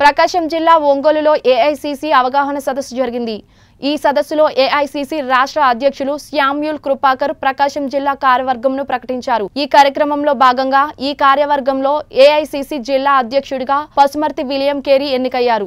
ప్రకాశం జిల్లా ఒంగోలులో ఏఐసిసి అవగాహన సదస్సు జరిగింది ఈ సదస్సులో ఏఐసిసి రాష్ట్ర అధ్యక్షులు శ్యామ్యూల్ కృపాకర్ ప్రకాశం జిల్లా కార్యవర్గంను ప్రకటించారు ఈ కార్యక్రమంలో భాగంగా ఈ కార్యవర్గంలో ఏఐసిసి జిల్లా అధ్యక్షుడిగా పసుమర్తి విలియం కేరీ ఎన్నికయ్యారు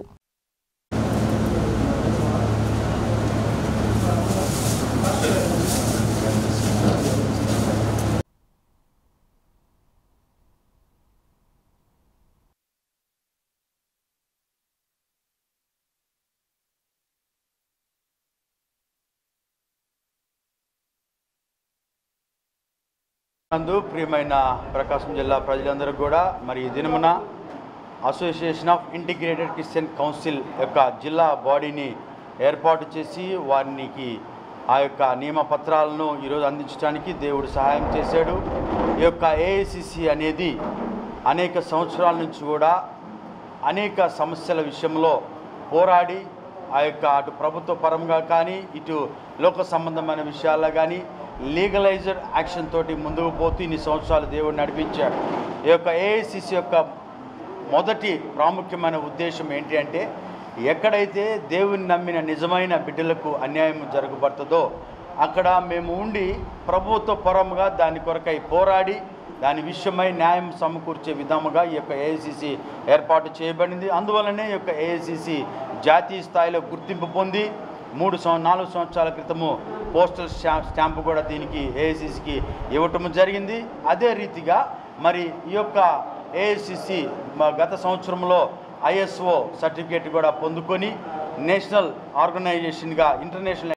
నందు ప్రియమైన ప్రకాశం జిల్లా ప్రజలందరూ కూడా మరి ఈ దినమున association of integrated Christian council యొక్క జిల్లా బాడీని ఏర్పాటు చేసి వారికి ఆ యొక్క నియమ పత్రాలను ఈరోజు అందించడానికి దేవుడు సహాయం చేశాడు ఈ యొక్క ఏఐసిసి అనేది అనేక సంవత్సరాల నుంచి కూడా అనేక సమస్యల విషయంలో పోరాడి ఆ యొక్క అటు ప్రభుత్వ పరంగా కానీ ఇటు లోక సంబంధమైన విషయాల్లో కానీ లీగలైజ్డ్ యాక్షన్ తోటి ముందుకు పోతూ ఇన్ని సంవత్సరాలు దేవుడు నడిపించాడు ఈ యొక్క ఏఐసిసి యొక్క మొదటి ప్రాముఖ్యమైన ఉద్దేశం ఏంటి అంటే ఎక్కడైతే దేవుని నమ్మిన నిజమైన బిడ్డలకు అన్యాయం జరగబడుతుందో అక్కడ మేము ఉండి ప్రభుత్వ పరముగా దాని కొరకై పోరాడి దాని విషయమై న్యాయం సమకూర్చే విధముగా ఈ యొక్క ఏఐసిసి ఏర్పాటు చేయబడింది అందువలనే ఈ యొక్క ఏఐసిసి జాతీయ స్థాయిలో గుర్తింపు పొంది మూడు సంవ నాలుగు సంవత్సరాల క్రితము పోస్టల్ స్టా స్టాంపు కూడా దీనికి ఏఐసిసికి ఇవ్వటం జరిగింది అదే రీతిగా మరి ఈ యొక్క ఏఐసిసి గత సంవత్సరంలో ఐఎస్ఓ సర్టిఫికేట్ కూడా పొందుకొని నేషనల్ ఆర్గనైజేషన్గా ఇంటర్నేషనల్